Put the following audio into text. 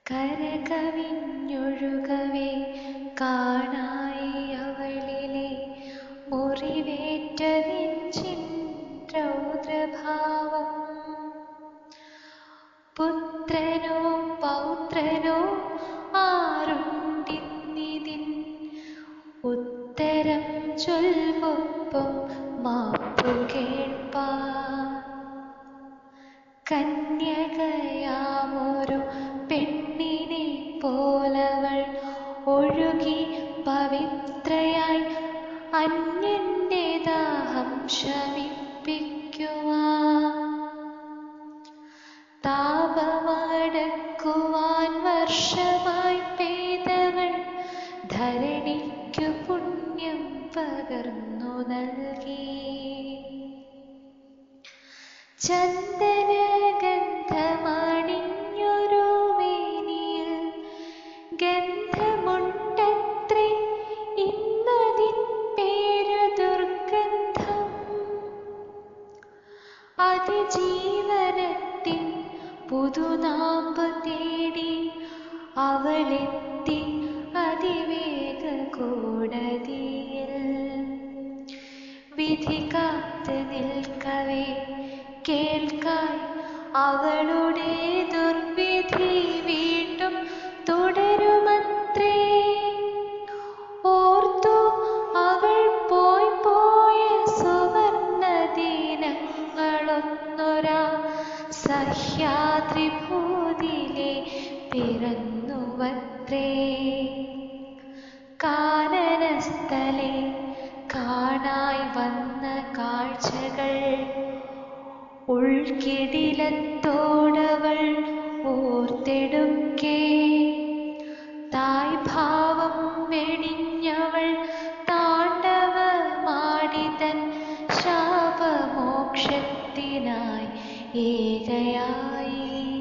കരകവിഞ്ഞൊഴുകവേ കാണായി അവളിലെ മുറിവേറ്റ നെഞ്ചിൻ രൗദ്രഭാവം പുത്രനോ പൗത്രനോ ആരുണ്ടിന്നിതിൻ ഉത്തരം ചൊൽവൊപ്പം മാപ്പു കേൾപ്പാൻ കന്യകയാമൊരു പെണ്ണിനെ പോലവൾ ഒഴുകി പവിത്രയായി അന്യന്റെ ദാഹം ശമിപ്പിക്കുവാൻ താപമടക്കുവാൻ വർഷമായി പെയ്തവൾ ധരണിക്കു പുണ്യം പകർന്നു നൽകി ചന്ദനഗന്ധമണിഞ്ഞൊരു മേനിയിൽ ഗന്ധമുണ്ടത്രേ ഇന്നതിൻ പേരു ദുർഗന്ധം അതിജീവനത്തിൻ പുതുനാമ്പ് തേടി അവളെത്തി അതിവേഗ കോടതിയിൽ വിധി കാത്ത് നിൽക്കവേ കേൾക്കായി അവളുടെ ദുർവിധി വീണ്ടും തുടരുമത്രേ ഓർത്തു അവൾ പോയി പോയ സുവർണ ദിനങ്ങളൊന്നൊരാ സഹ്യാദ്രിഭൂതിലെ പിറന്നുവത്രേ കാനനസ്ഥലെ കാണായി വന്ന കാഴ്ചകൾ ഉൾക്കിടിലത്തോടവൾ ഓർത്തെടുക്കേ തായ് ഭാവം വെടിഞ്ഞവൾ താണ്ഡവമാടിതൻ ശാപമോക്ഷത്തിനായി ഏകയായി